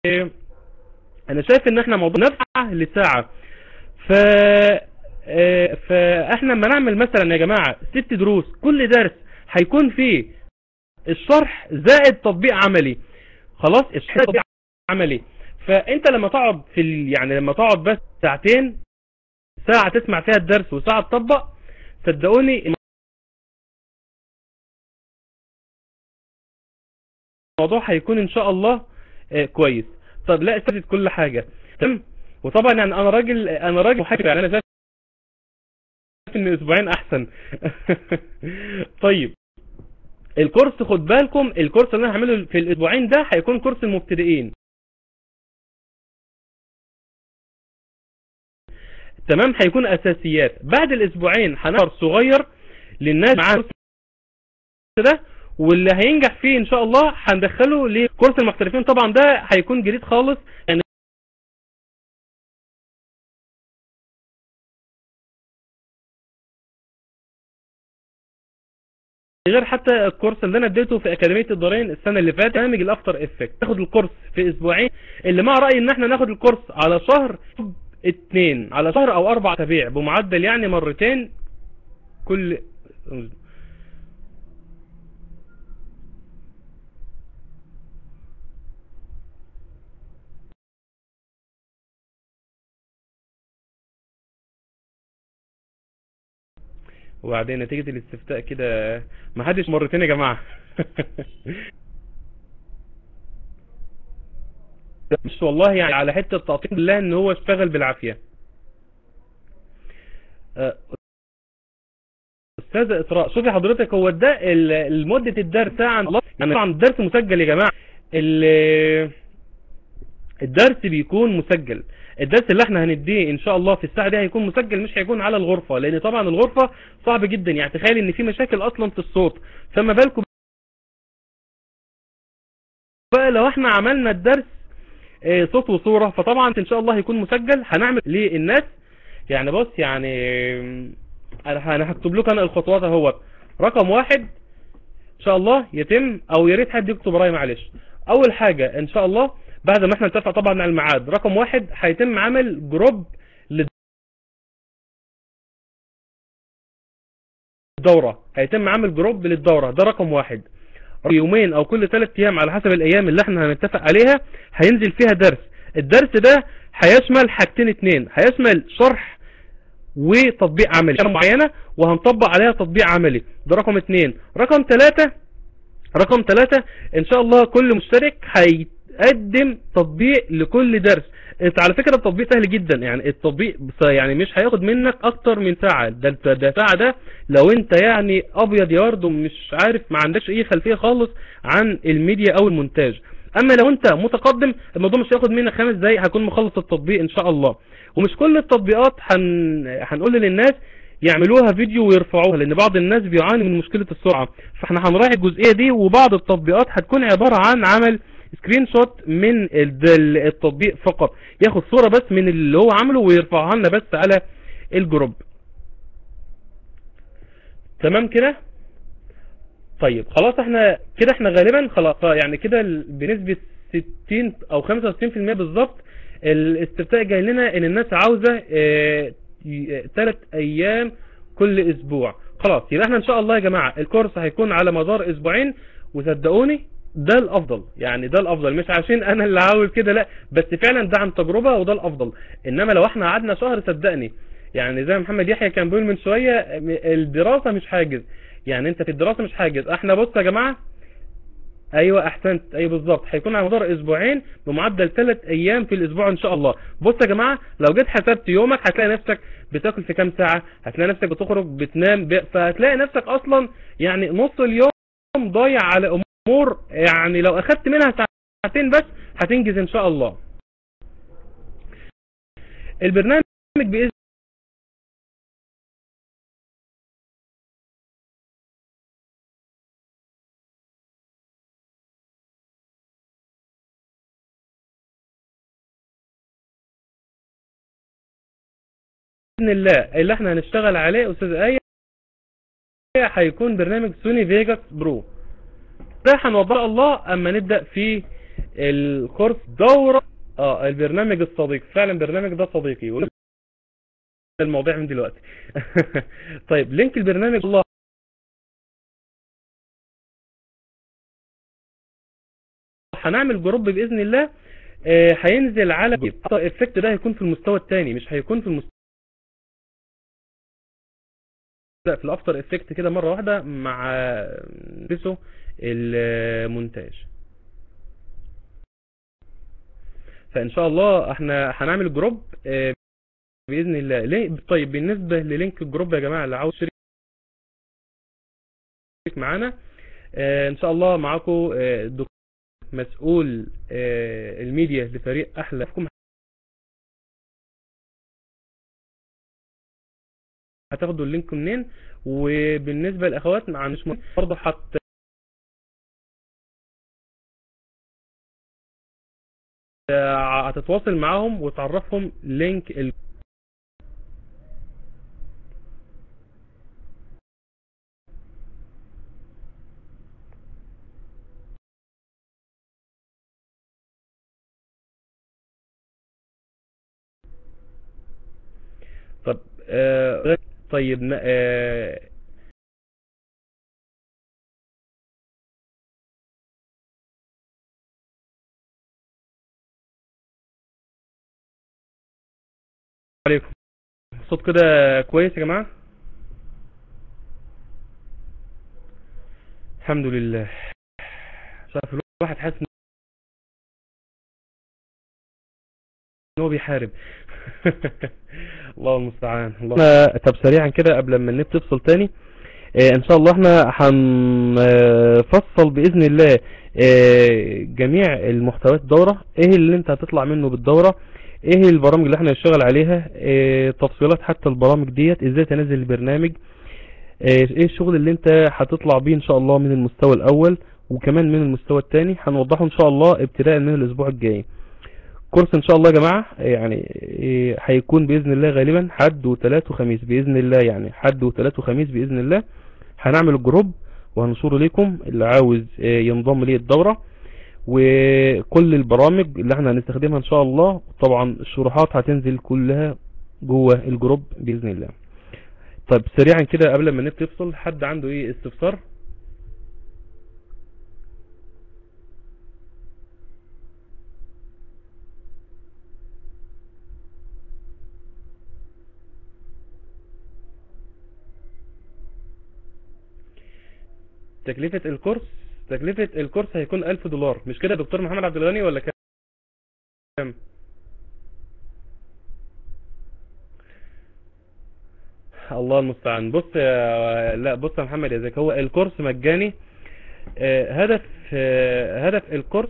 انا شايف ان احنا موضوع نفعه لساعة ف آه، فاحنا لما نعمل مثلا يا جماعة ست دروس كل درس هيكون فيه الشرح زائد تطبيق عملي خلاص الشرح تطبيق عملي فانت لما تقعد في ال... يعني لما تقعد بس ساعتين ساعة تسمع فيها الدرس وساعة تطبق صدقوني الموضوع هيكون ان شاء الله آه، كويس طب لا استفدت كل حاجة تمام وطبعا يعني انا راجل انا راجل محاكم يعني انا شايف ان اسبوعين احسن طيب الكورس خد بالكم الكورس اللي انا هعمله في الاسبوعين ده هيكون كورس المبتدئين تمام هيكون اساسيات بعد الاسبوعين هنعمل صغير للناس معاه ده واللي هينجح فيه ان شاء الله هندخله لكورس المحترفين طبعا ده هيكون جديد خالص يعني غير حتى الكورس اللي انا اديته في اكاديميه الدارين السنه اللي فاتت برنامج الافتر افكت تاخد الكورس في اسبوعين اللي مع رايي ان احنا ناخد الكورس على شهر اتنين على شهر او اربع اسابيع بمعدل يعني مرتين كل وبعدين نتيجة الاستفتاء كده ما حدش مرتين يا جماعة مش والله يعني على حتة تعطيل بالله ان هو اشتغل بالعافية أه، استاذ اسراء شوفي حضرتك هو ده ال- المدة الدرس ساعة يعني طبعا الدرس مسجل يا جماعة ال- الدرس بيكون مسجل الدرس اللي احنا هنديه ان شاء الله في الساعة دي هيكون مسجل مش هيكون على الغرفة لان طبعا الغرفة صعب جدا يعني تخيل ان في مشاكل اصلا في الصوت فما بالكم بقى لو احنا عملنا الدرس اه، صوت وصورة فطبعا ان شاء الله هيكون مسجل هنعمل للناس يعني بص يعني اه، انا انا هكتب لكم انا الخطوات اهوت رقم واحد ان شاء الله يتم او يا ريت حد يكتب ورايا معلش اول حاجة ان شاء الله بعد ما احنا نتفق طبعا على الميعاد رقم واحد هيتم عمل جروب للدورة هيتم عمل جروب للدورة ده رقم واحد يومين او كل ثلاث ايام على حسب الايام اللي احنا هنتفق عليها هينزل فيها درس الدرس ده هيشمل حاجتين اتنين هيشمل شرح وتطبيق عملي معينة وهنطبق عليها تطبيق عملي ده رقم اتنين رقم ثلاثة رقم ثلاثة ان شاء الله كل مشترك هيقدم تطبيق لكل درس انت على فكرة التطبيق سهل جدا يعني التطبيق بس- يعني مش هياخد منك اكتر من ساعة ده انت- ده ساعة ده لو انت يعني ابيض يا ورد ومش عارف ما عندكش اي خلفية خالص عن الميديا او المونتاج اما لو انت متقدم الموضوع مش هياخد منك خمس دقايق هكون مخلص التطبيق ان شاء الله ومش كل التطبيقات هن... هنقول للناس يعملوها فيديو ويرفعوها لان بعض الناس بيعاني من مشكلة السرعة فاحنا هنراعي الجزئية دي وبعض التطبيقات هتكون عبارة عن عمل سكرين شوت من ال- ال- التطبيق فقط ياخد صورة بس من اللي هو عمله ويرفعها لنا بس على الجروب تمام كده طيب خلاص احنا كده احنا غالبا خلاص يعني كده ال- بنسبة 60 او 65% بالظبط الاستفتاء جاي لنا ان الناس عاوزة ثلاث ايام كل اسبوع خلاص يبقى احنا ان شاء الله يا جماعة الكورس هيكون على مدار اسبوعين وصدقوني ده الافضل يعني ده الافضل مش عشان انا اللي عاوز كده لا بس فعلا ده عن تجربة وده الافضل انما لو احنا قعدنا شهر صدقني يعني زي ما محمد يحيى كان بيقول من شوية الدراسة مش حاجز يعني انت في الدراسة مش حاجز احنا بص يا جماعة ايوه احسنت ايوه بالظبط هيكون على مدار اسبوعين بمعدل ثلاث ايام في الاسبوع ان شاء الله بص يا جماعه لو جيت حسبت يومك هتلاقي نفسك بتاكل في كام ساعه هتلاقي نفسك بتخرج بتنام ب... فهتلاقي نفسك اصلا يعني نص اليوم ضايع على امور يعني لو اخدت منها ساعتين بس هتنجز ان شاء الله البرنامج باذن باذن الله اللي احنا هنشتغل عليه استاذ ايه هيكون برنامج سوني فيجاس برو ده هنوضح الله اما نبدا في الكورس دورة اه البرنامج الصديق فعلا البرنامج ده صديقي وقول الموضوع من دلوقتي طيب لينك البرنامج الله هنعمل جروب باذن الله آه، هينزل على الافكت ده هيكون في المستوى الثاني مش هيكون في المستوى لا في الافتر افكت كده مره واحده مع بسو المونتاج فان شاء الله احنا هنعمل جروب آه، باذن الله ليه طيب بالنسبه للينك الجروب يا جماعه اللي عاوز يشترك معانا آه، ان شاء الله معاكم آه، الدكتور مسؤول آه، الميديا لفريق احلى فيكم هتاخدوا اللينك منين وبالنسبه للاخوات مع مش مهم برضه حط آه، هتتواصل معاهم وتعرفهم لينك ال... طب آه طيب ن- آه عليكم الصوت كده كويس يا جماعة الحمد لله مش عارف الواحد حاسس ان هو بيحارب الله المستعان الله طب سريعا كده قبل ما النت تفصل تاني آه، ان شاء الله احنا هنفصل باذن الله آه، جميع المحتويات الدورة ايه اللي انت هتطلع منه بالدورة ايه البرامج اللي احنا هنشتغل عليها آه، تفصيلات حتى البرامج ديت ازاي تنزل البرنامج آه، ايه الشغل اللي انت هتطلع بيه ان شاء الله من المستوى الاول وكمان من المستوى الثاني هنوضحه ان شاء الله ابتداء من الاسبوع الجاي كورس ان شاء الله يا جماعة يعني إيه، هيكون باذن الله غالبا حد وثلاث وخميس باذن الله يعني حد وثلاث وخميس باذن الله هنعمل الجروب وهنشره ليكم اللي عاوز إيه، ينضم ليه الدورة وكل البرامج اللي احنا هنستخدمها ان شاء الله طبعا الشروحات هتنزل كلها جوه الجروب باذن الله طيب سريعا كده قبل ما النت يفصل حد عنده ايه استفسار تكلفة الكورس تكلفة الكورس هيكون 1000 دولار مش كده يا دكتور محمد عبد الغني ولا كام الله المستعان بص يا لا بص يا محمد يا زكي هو الكورس مجاني آه، هدف آه، هدف الكورس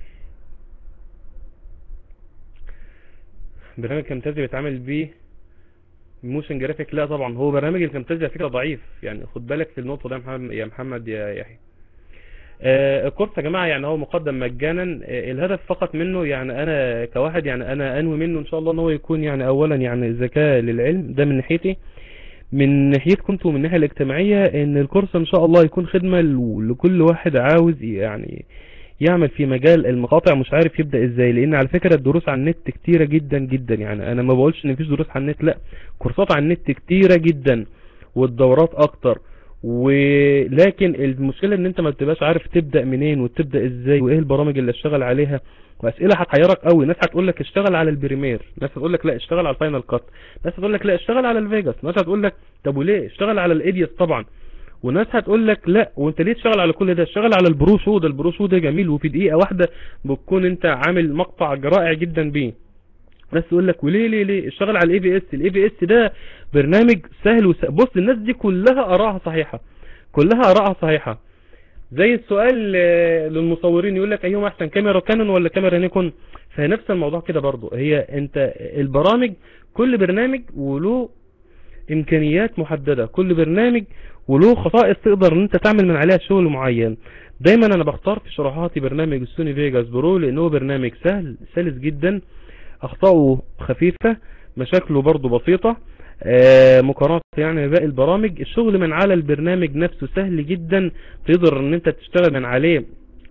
برنامج كامتازي بيتعامل بيه موشن جرافيك لا طبعا هو برنامج الكامتازي على فكره ضعيف يعني خد بالك في النقطه ده يا محمد يا محمد يا يحيى آه، الكورس يا جماعه يعني هو مقدم مجانا آه، الهدف فقط منه يعني انا كواحد يعني انا انوي منه ان شاء الله ان هو يكون يعني اولا يعني ذكاء للعلم ده من ناحيتي من ناحيتكم انتوا من الناحيه الاجتماعيه ان الكورس ان شاء الله يكون خدمه ل- لكل واحد عاوز يعني يعمل في مجال المقاطع مش عارف يبدا ازاي لان على فكره الدروس على النت كتيره جدا جدا يعني انا ما بقولش ان مفيش دروس على النت لا كورسات على النت كتيره جدا والدورات اكتر ولكن المشكله ان انت ما بتبقاش عارف تبدا منين وتبدا ازاي وايه البرامج اللي اشتغل عليها واسئله هتحيرك قوي ناس هتقول لك اشتغل على البريمير ناس هتقول لك لا اشتغل على الفاينل كات ناس هتقول لك لا اشتغل على الفيجاس ناس هتقول لك طب وليه اشتغل على الايديوس طبعا وناس هتقول لك لا وانت ليه تشتغل على كل ده اشتغل على البرو شو ده البرو شو ده جميل وفي دقيقه واحده بتكون انت عامل مقطع رائع جدا بيه ناس تقول لك وليه ليه ليه اشتغل على الاي بي اس الاي بي اس ده برنامج سهل وس... بص الناس دي كلها ارائها صحيحه كلها ارائها صحيحه زي السؤال آه، للمصورين يقول لك ايهما احسن كاميرا كانون ولا كاميرا نيكون فهي نفس الموضوع كده برضو هي انت البرامج كل برنامج وله امكانيات محددة كل برنامج وله خصائص تقدر ان انت تعمل من عليها شغل معين دايما انا بختار في شروحاتي برنامج السوني فيجاس برو لانه برنامج سهل سلس جدا اخطائه خفيفة مشاكله برضو بسيطة آه، مقارنة يعني بباقي البرامج الشغل من على البرنامج نفسه سهل جدا تقدر ان انت تشتغل من عليه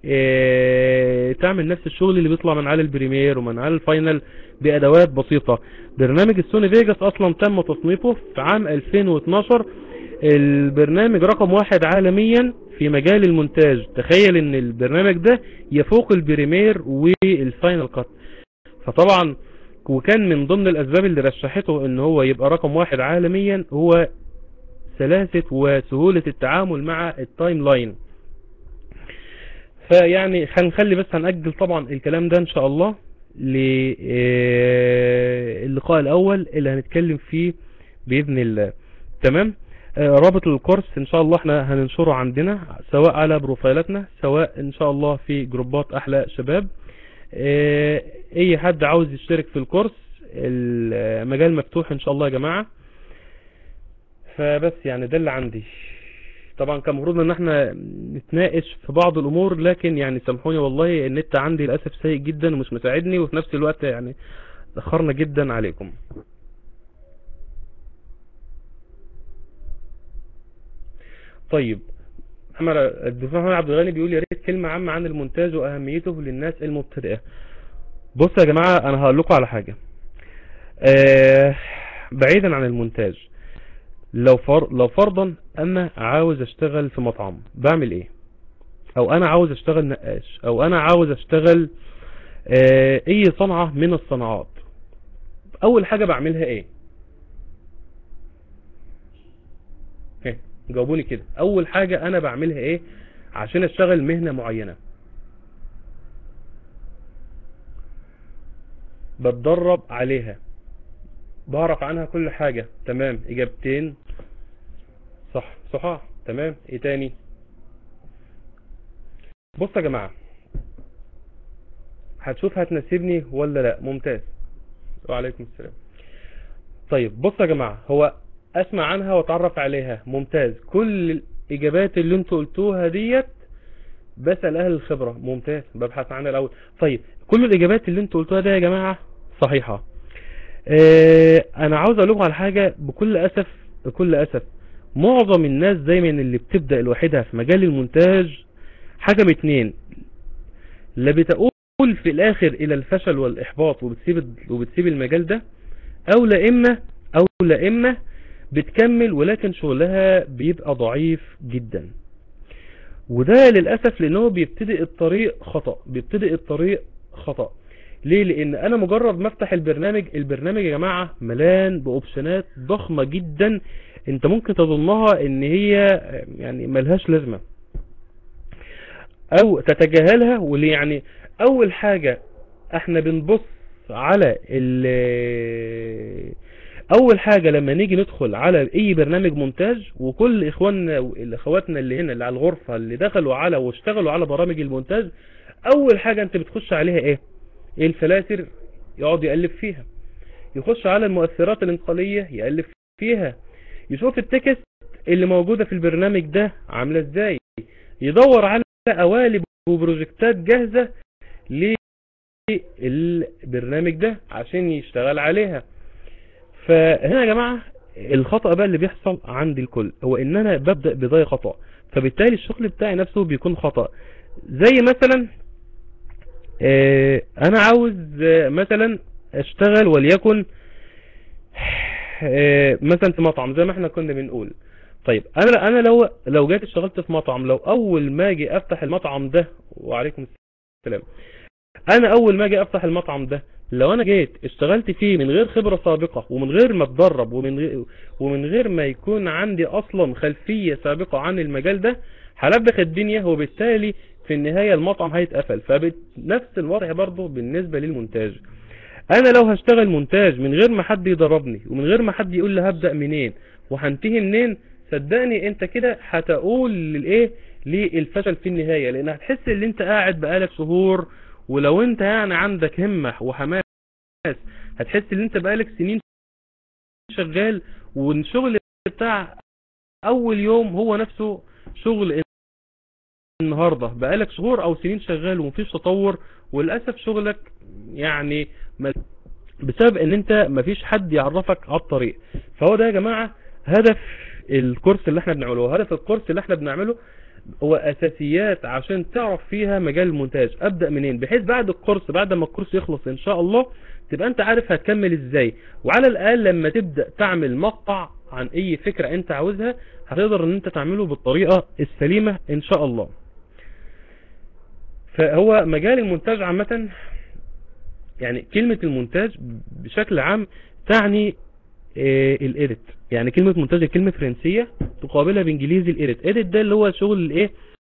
اه تعمل نفس الشغل اللي بيطلع من على البريمير ومن على الفاينل بادوات بسيطة برنامج السوني فيجاس اصلا تم تصنيفه في عام 2012 البرنامج رقم واحد عالميا في مجال المونتاج تخيل ان البرنامج ده يفوق البريمير والفاينل كات فطبعا وكان من ضمن الاسباب اللي رشحته ان هو يبقى رقم واحد عالميا هو سلاسة وسهولة التعامل مع التايم لاين فيعني هنخلي بس هنأجل طبعا الكلام ده ان شاء الله للقاء الاول اللي هنتكلم فيه باذن الله تمام رابط الكورس ان شاء الله احنا هننشره عندنا سواء على بروفايلاتنا سواء ان شاء الله في جروبات احلى شباب اي حد عاوز يشترك في الكورس المجال مفتوح ان شاء الله يا جماعة فبس يعني ده اللي عندي طبعا كان المفروض ان احنا نتناقش في بعض الامور لكن يعني سامحوني والله النت عندي للاسف سيء جدا ومش مساعدني وفي نفس الوقت يعني تاخرنا جدا عليكم طيب محمد الدكتور محمد عبد الغني بيقول يا ريت كلمة عامة عن المونتاج واهميته للناس المبتدئة بص يا جماعة انا هقول لكم على حاجة آه بعيدا عن المونتاج لو فر... لو فرضا انا عاوز اشتغل في مطعم بعمل ايه او انا عاوز اشتغل نقاش او انا عاوز اشتغل آه اي صنعة من الصناعات اول حاجة بعملها ايه جاوبوني كده اول حاجة انا بعملها ايه عشان اشتغل مهنة معينة بتدرب عليها بعرف عنها كل حاجة تمام اجابتين صح صحاح تمام ايه تاني بص يا جماعة هتشوف هتناسبني ولا لا ممتاز وعليكم السلام طيب بص يا جماعة هو اسمع عنها واتعرف عليها ممتاز كل الاجابات اللي انتوا قلتوها ديت بسأل اهل الخبرة ممتاز ببحث عنها الاول طيب كل الاجابات اللي انتوا قلتوها دي يا جماعة صحيحة اه انا عاوز اقول لكم على حاجة بكل اسف بكل اسف معظم الناس دايما اللي بتبدأ لوحدها في مجال المونتاج حاجة من اتنين لا بتقول في الاخر الى الفشل والاحباط وبتسيب وبتسيب المجال ده او لا اما او لا اما بتكمل ولكن شغلها بيبقى ضعيف جدا وده للأسف لأنه بيبتدئ الطريق خطأ بيبتدئ الطريق خطأ ليه لأن أنا مجرد ما افتح البرنامج البرنامج يا جماعة ملان بأوبشنات ضخمة جدا انت ممكن تظنها ان هي يعني ملهاش لازمة او تتجاهلها واللي يعني اول حاجة احنا بنبص على اول حاجة لما نيجي ندخل على اي برنامج مونتاج وكل اخواننا اخواتنا اللي هنا اللي على الغرفة اللي دخلوا على واشتغلوا على برامج المونتاج اول حاجة انت بتخش عليها ايه ايه الفلاتر يقعد يقلب فيها يخش على المؤثرات الانتقالية يقلب فيها يشوف التكست اللي موجودة في البرنامج ده عاملة ازاي يدور على قوالب وبروجكتات جاهزة للبرنامج ده عشان يشتغل عليها فهنا يا جماعة الخطأ بقى اللي بيحصل عند الكل هو ان انا ببدأ بداية خطأ فبالتالي الشغل بتاعي نفسه بيكون خطأ زي مثلا اه انا عاوز مثلا اشتغل وليكن اه مثلا في مطعم زي ما احنا كنا بنقول طيب انا انا لو لو جيت اشتغلت في مطعم لو اول ما اجي افتح المطعم ده وعليكم السلام انا اول ما اجي افتح المطعم ده لو انا جيت اشتغلت فيه من غير خبرة سابقة ومن غير ما اتدرب ومن غير, ومن غير ما يكون عندي اصلا خلفية سابقة عن المجال ده هلبخ الدنيا وبالتالي في النهاية المطعم هيتقفل فنفس الوضع برضه بالنسبة للمونتاج انا لو هشتغل مونتاج من غير ما حد يدربني ومن غير ما حد يقول لي هبدأ منين وهنتهي منين صدقني انت كده هتقول للايه للفشل في النهاية لان هتحس ان انت قاعد بقالك شهور ولو انت يعني عندك همة وحماس هتحس ان انت بقالك سنين شغال والشغل بتاع اول يوم هو نفسه شغل النهاردة بقالك شهور او سنين شغال ومفيش تطور وللأسف شغلك يعني بسبب ان انت مفيش حد يعرفك على الطريق فهو ده يا جماعة هدف الكورس اللي احنا بنعمله هدف الكورس اللي احنا بنعمله هو اساسيات عشان تعرف فيها مجال المونتاج ابدا منين بحيث بعد الكورس بعد ما الكورس يخلص ان شاء الله تبقى انت عارف هتكمل ازاي وعلى الاقل لما تبدا تعمل مقطع عن اي فكره انت عاوزها هتقدر ان انت تعمله بالطريقه السليمه ان شاء الله فهو مجال المونتاج عامه يعني كلمه المونتاج بشكل عام تعني الايديت يعني كلمة مونتاج كلمة فرنسية تقابلها بانجليزي الايديت ايديت ده اللي هو شغل الايه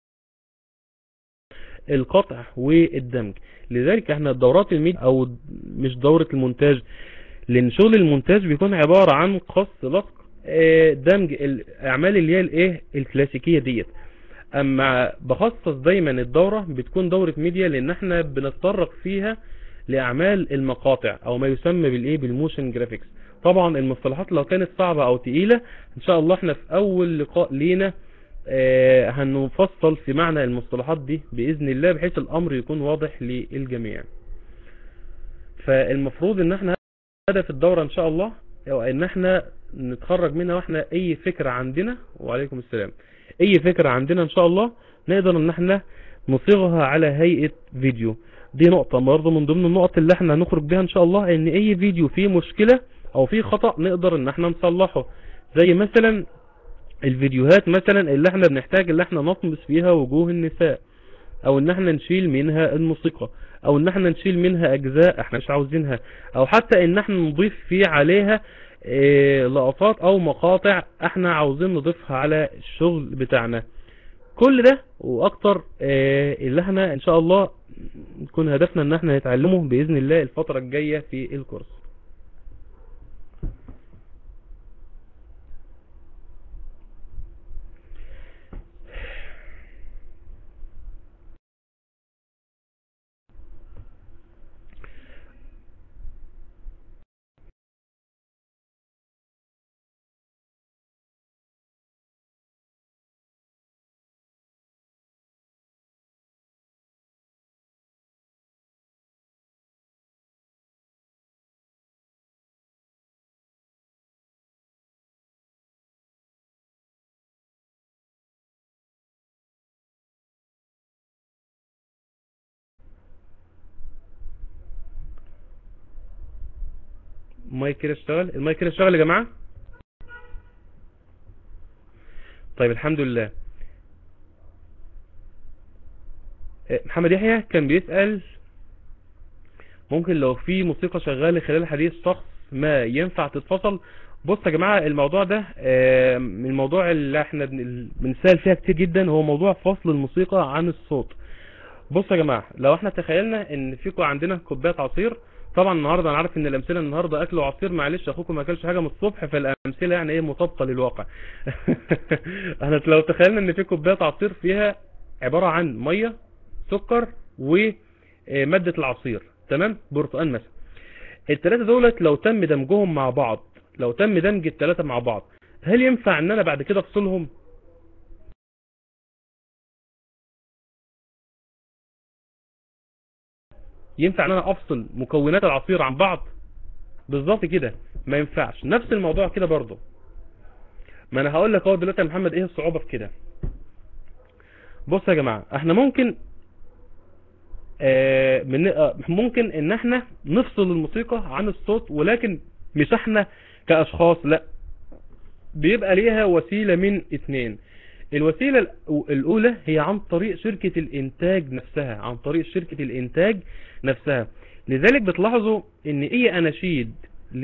القطع والدمج لذلك احنا الدورات الميد او مش دورة المونتاج لان شغل المونتاج بيكون عبارة عن قص لصق اه دمج الاعمال اللي هي الايه الكلاسيكية ديت اما بخصص دايما الدورة بتكون دورة ميديا لان احنا بنتطرق فيها لاعمال المقاطع او ما يسمى بالايه بالموشن جرافيكس طبعا المصطلحات لو كانت صعبة او تقيلة ان شاء الله احنا في اول لقاء لينا آه هنفصل في معنى المصطلحات دي باذن الله بحيث الامر يكون واضح للجميع فالمفروض ان احنا هدف الدورة ان شاء الله هو ان احنا نتخرج منها واحنا اي فكرة عندنا وعليكم السلام اي فكرة عندنا ان شاء الله نقدر ان احنا نصيغها على هيئة فيديو دي نقطة برضه من ضمن النقط اللي احنا هنخرج بها ان شاء الله ان اي فيديو فيه مشكلة او فيه خطأ نقدر ان احنا نصلحه زي مثلا الفيديوهات مثلا اللي احنا بنحتاج اللي احنا نطمس فيها وجوه النساء او ان احنا نشيل منها الموسيقى او ان احنا نشيل منها اجزاء احنا مش عاوزينها او حتى ان احنا نضيف فيه عليها اه لقطات او مقاطع احنا عاوزين نضيفها على الشغل بتاعنا كل ده واكتر اه اللي احنا ان شاء الله يكون هدفنا ان احنا نتعلمه باذن الله الفترة الجاية في الكورس المايك كده اشتغل المايك كده اشتغل يا جماعة طيب الحمد لله محمد يحيى كان بيسأل ممكن لو في موسيقى شغالة خلال حديث شخص ما ينفع تتفصل بص يا جماعة الموضوع ده من الموضوع اللي احنا بنسأل فيها كتير جدا هو موضوع فصل الموسيقى عن الصوت بص يا جماعة لو احنا تخيلنا ان فيكم عندنا كوباية عصير طبعا النهاردة انا عارف ان الامثلة النهاردة اكل وعصير معلش اخوكم ما اكلش حاجة من الصبح فالامثلة يعني ايه مطابقة للواقع احنا لو تخيلنا ان في كوباية عصير فيها عبارة عن مية سكر ومادة العصير تمام برتقال مثلا الثلاثة دولت لو تم دمجهم مع بعض لو تم دمج الثلاثة مع بعض هل ينفع ان انا بعد كده افصلهم ينفع ان انا افصل مكونات العصير عن بعض بالظبط كده ما ينفعش نفس الموضوع كده برضه ما انا هقول لك اهو دلوقتي يا محمد ايه الصعوبة في كده بص يا جماعة احنا ممكن آه من آه ممكن ان احنا نفصل الموسيقى عن الصوت ولكن مش احنا كاشخاص لا بيبقى ليها وسيلة من اتنين الوسيلة الاولى هي عن طريق شركة الانتاج نفسها عن طريق شركة الانتاج نفسها لذلك بتلاحظوا ان اي اناشيد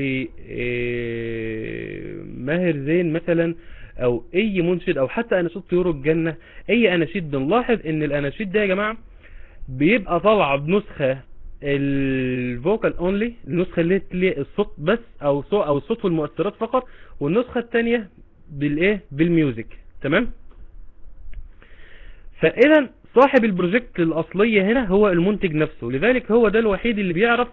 لماهر زين مثلا او اي منشد او حتى اناشيد طيور الجنة اي اناشيد بنلاحظ ان الاناشيد ده يا جماعة بيبقى طالعة بنسخة الفوكال اونلي النسخة اللي هي الصوت بس او صوت او الصوت والمؤثرات فقط والنسخة الثانية بالايه بالميوزك تمام فاذا صاحب البروجكت الاصلية هنا هو المنتج نفسه لذلك هو ده الوحيد اللي بيعرف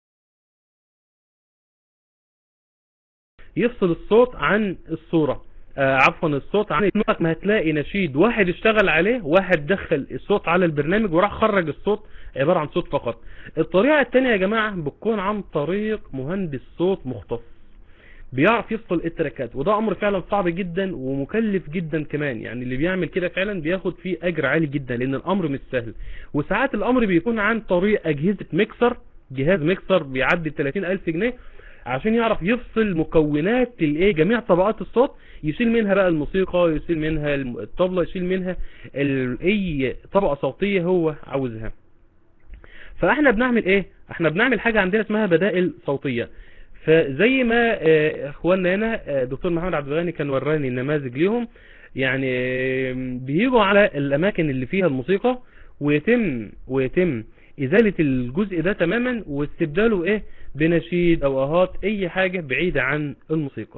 يفصل الصوت عن الصورة آه عفوا الصوت عن عمرك ما هتلاقي نشيد واحد اشتغل عليه واحد دخل الصوت على البرنامج وراح خرج الصوت عبارة عن صوت فقط الطريقة التانية يا جماعة بتكون عن طريق مهندس صوت مختص بيعرف يفصل التراكات وده امر فعلا صعب جدا ومكلف جدا كمان يعني اللي بيعمل كده فعلا بياخد فيه اجر عالي جدا لان الامر مش سهل وساعات الامر بيكون عن طريق اجهزة ميكسر جهاز ميكسر بيعدي 30 الف جنيه عشان يعرف يفصل مكونات الايه جميع طبقات الصوت يشيل منها بقى الموسيقى يشيل منها الطبلة يشيل منها اي طبقة صوتية هو عاوزها فاحنا بنعمل ايه احنا بنعمل حاجة عندنا اسمها بدائل صوتية فزي ما اخواننا هنا دكتور محمد عبد الغني كان وراني النماذج ليهم يعني بيجوا على الاماكن اللي فيها الموسيقى ويتم ويتم ازالة الجزء ده تماما واستبداله ايه بنشيد او اهات اي حاجة بعيدة عن الموسيقى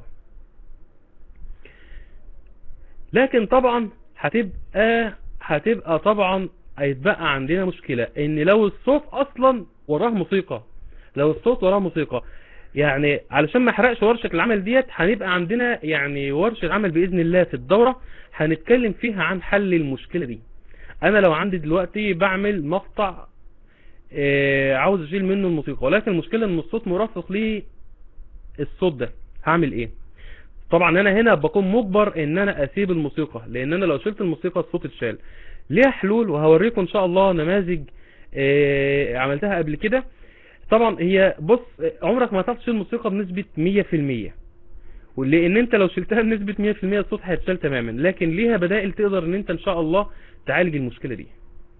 لكن طبعا هتبقى هتبقى طبعا هيتبقى عندنا مشكلة ان لو الصوت اصلا وراه موسيقى لو الصوت وراه موسيقى يعني علشان ما احرقش ورشة العمل ديت هنبقى عندنا يعني ورشة عمل بإذن الله في الدورة هنتكلم فيها عن حل المشكلة دي انا لو عندي دلوقتي بعمل مقطع اه عاوز اشيل منه الموسيقى ولكن المشكلة ان الصوت مرافق ليه الصوت ده هعمل ايه طبعا انا هنا بكون مجبر ان انا اسيب الموسيقى لان انا لو شلت الموسيقى الصوت اتشال ليها حلول وهوريكم ان شاء الله نماذج اه عملتها قبل كده طبعا هي بص عمرك ما هتعرف تشيل الموسيقى بنسبة 100% ولان انت لو شلتها بنسبة 100% الصوت هيتشال تماما لكن ليها بدائل تقدر ان انت ان شاء الله تعالج المشكلة دي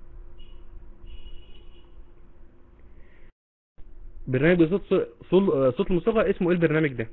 برنامج صوت صوت الموسيقى اسمه ايه البرنامج ده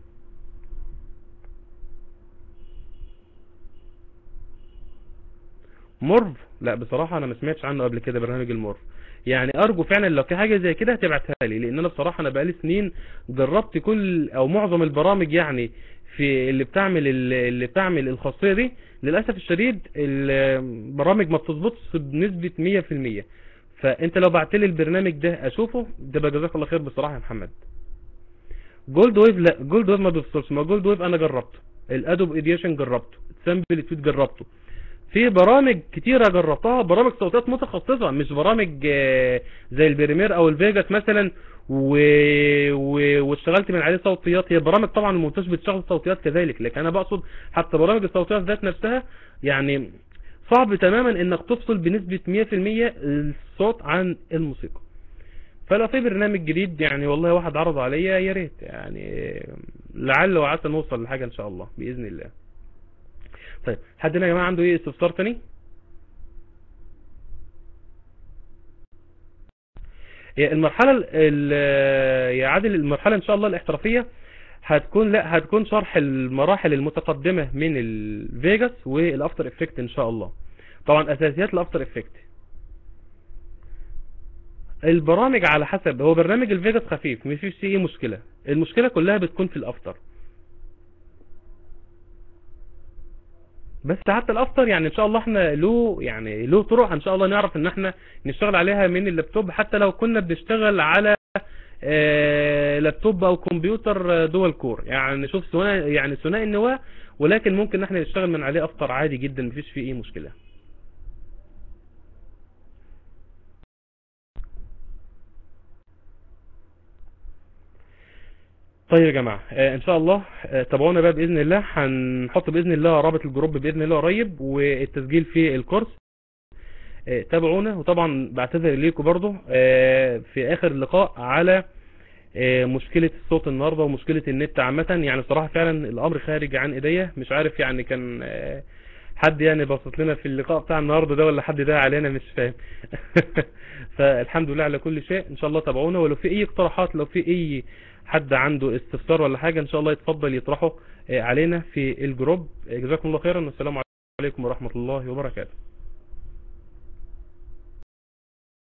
مورف لا بصراحة انا ما سمعتش عنه قبل كده برنامج المورف يعني ارجو فعلا لو في حاجة زي كده هتبعتها لي لان انا بصراحة انا بقالي سنين جربت كل او معظم البرامج يعني في اللي بتعمل اللي بتعمل الخاصية دي للأسف الشديد البرامج ما بتظبطش بنسبة 100% فانت لو بعت لي البرنامج ده اشوفه ده بقى جزاك الله خير بصراحة يا محمد جولد ويف لا جولد ويف ما بيفصلش ما جولد ويف انا جربته الادوب اديشن جربته سامبل تويت جربته في برامج كتيرة جربتها برامج صوتيات متخصصة مش برامج زي البريمير او الفيجاس مثلا و... و... واشتغلت من عليه صوتيات هي برامج طبعا المونتاج بتشغل صوتيات كذلك لكن انا بقصد حتى برامج الصوتيات ذات نفسها يعني صعب تماما انك تفصل بنسبة 100% الصوت عن الموسيقى فلو في برنامج جديد يعني والله واحد عرض عليا يا ريت يعني لعل وعسى نوصل لحاجة ان شاء الله باذن الله طيب حد هنا يا جماعه عنده ايه استفسار تاني المرحلة يا عادل المرحلة ان شاء الله الاحترافية هتكون لا هتكون شرح المراحل المتقدمة من الفيجاس والافتر افكت ان شاء الله طبعا اساسيات الافتر افكت البرامج على حسب هو برنامج الفيجاس خفيف مفيش فيه ايه مشكلة المشكلة كلها بتكون في الافتر بس حتى الافتر يعني ان شاء الله احنا له يعني له طرق ان شاء الله نعرف ان احنا نشتغل عليها من اللابتوب حتى لو كنا بنشتغل على اه لابتوب او كمبيوتر دول كور يعني شوف ثنائي يعني ثنائي النواة ولكن ممكن احنا نشتغل من عليه افتر عادي جدا مفيش فيه اي مشكلة طيب يا جماعة آه ان شاء الله آه تابعونا بقى باذن الله هنحط باذن الله رابط الجروب باذن الله قريب والتسجيل في الكورس آه تابعونا وطبعا بعتذر ليكم برضو في اخر اللقاء على مشكلة الصوت النهاردة ومشكلة النت عامة يعني صراحة فعلا الامر خارج عن ايديا مش عارف يعني كان حد يعني بسط لنا في اللقاء بتاع النهاردة ده ولا حد ده علينا مش فاهم فالحمد لله على كل شيء ان شاء الله تابعونا ولو في اي اقتراحات لو في اي حد عنده استفسار ولا حاجة ان شاء الله يتفضل يطرحه علينا في الجروب جزاكم الله خيرا والسلام عليكم ورحمة الله وبركاته